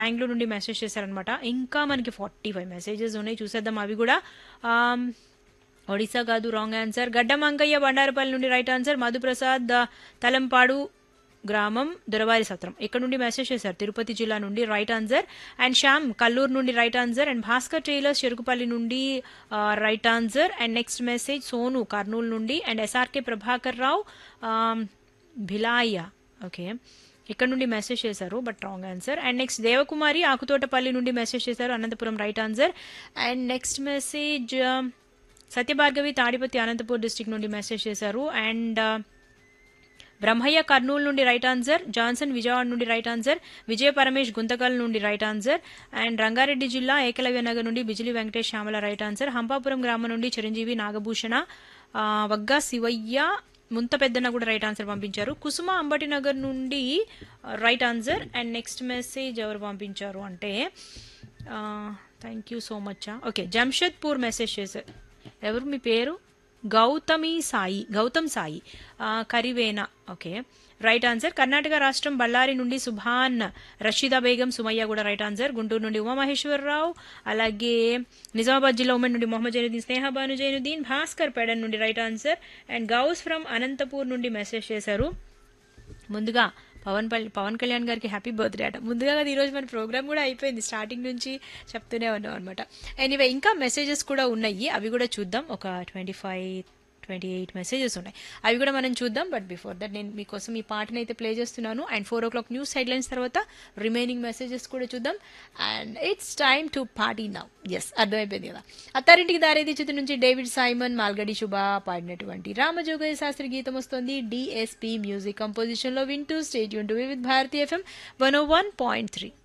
బెంగళూరు నుండి మెసేజ్ చేశారనమాట ఇంకా మనకి ఫార్టీ ఫైవ్ మెసేజెస్ ఉన్నాయి చూసేద్దాం అవి కూడా ఆమ్, ఒడిశా కాదు రాంగ్ ఆన్సర్ గడ్డ మంకయ్య బండారపల్లి నుండి రైట్ ఆన్సర్ మధుప్రసాద్ ఆ, తలంపాడు గ్రామం దొరవారి సత్రం ఇక్కడ నుండి మెసేజ్ చేశారు తిరుపతి జిల్లా నుండి right answer and Shyam Kalluru నుండి right answer and Bhaskar tailors Cherukupalli నుండి right answer and next message Sonu Kurnool నుండి and SRK Prabhakar Rao um, Bhilai okay ఇక్కడ నుండి మెసేజ్ చేశారు but wrong answer and next Devakumari Akuthotapalli నుండి మెసేజ్ చేశారు Anantapuram right answer and next message Satyabhargavi Tadipatri Anantapur district నుండి మెసేజ్ చేశారు అండ్ బ్రహ్మయ్య కర్నూలు నుండి రైట్ ఆన్సర్ జాన్సన్ విజయవాడ నుండి రైట్ ఆన్సర్ విజయ పరమేష్ గుంతకల్ నుండి రైట్ ఆన్సర్ అండ్ రంగారెడ్డి జిల్లా ఏకలవ్య నగర్ నుండి బిజిలి వెంకటేష్ శ్యామల రైట్ ఆన్సర్ హంపాపురం గ్రామం నుండి చిరంజీవి నాగభూషణ ఆ, వగ్గా శివయ్య ముంత పెద్దన్న కూడా రైట్ ఆన్సర్ పంపించారు కుసుమ అంబటి నగర్ నుండి right answer and next message ఎవరు పంపించారు అంటే thank you so much okay Jamshedpur message చేశారు ఎవరు మీ పేరు గౌతమి సాయి గౌతమ్ సాయి ఆ, Karivena okay right answer Karnataka రాష్ట్రం బళ్ళారి నుండి సుభాన్ రషీదా బేగం సుమయ్య కూడా రైట్ ఆన్సర్ గుంటూరు నుండి ఉమామహేశ్వరరావు అలాగే నిజామాబాద్ జిల్లా ఉమెన్ నుండి మొహమ్మద్ జైనుద్దీన్ స్నేహ భాను జైనుద్దీన్ భాస్కర్ పెడన్ నుండి right answer and Ghouse from Anantapur నుండి మెసేజ్ చేశారు ముందుగా పవన్ పల్ పవన్ కళ్యాణ్ గారికి హ్యాపీ బర్త్డే అట ముందుగా కదా ఈరోజు మన ప్రోగ్రామ్ కూడా అయిపోయింది స్టార్టింగ్ నుంచి చెప్తూనే ఉన్నాం అనమాట ఎనీవే ఇంకా మెసేజెస్ కూడా ఉన్నాయి అవి కూడా చూద్దాం ఒక twenty five twenty eight messages ఉన్నాయి అవి కూడా మనం చూద్దాం బట్ బిఫోర్ దట్ నేను మీకోసం ఈ పాటను అయితే ప్లే చేస్తున్నాను and four o'clock news headlines తర్వాత రిమైనింగ్ మెసేజెస్ కూడా చూద్దాం and it's time to party now yes అర్థమైపోయింది కదా అత్తారింటికి దారేది చిత్రం నుంచి డేవిడ్ సైమన్ మాల్గడి శుభ పాడినటువంటి రామజోగయ్య శాస్త్రి గీతం వస్తుంది డిఎస్పి మ్యూజిక్ కంపోజిషన్ లో వింటూ స్టేట్ యూన్ to with Bharati FM one O one point three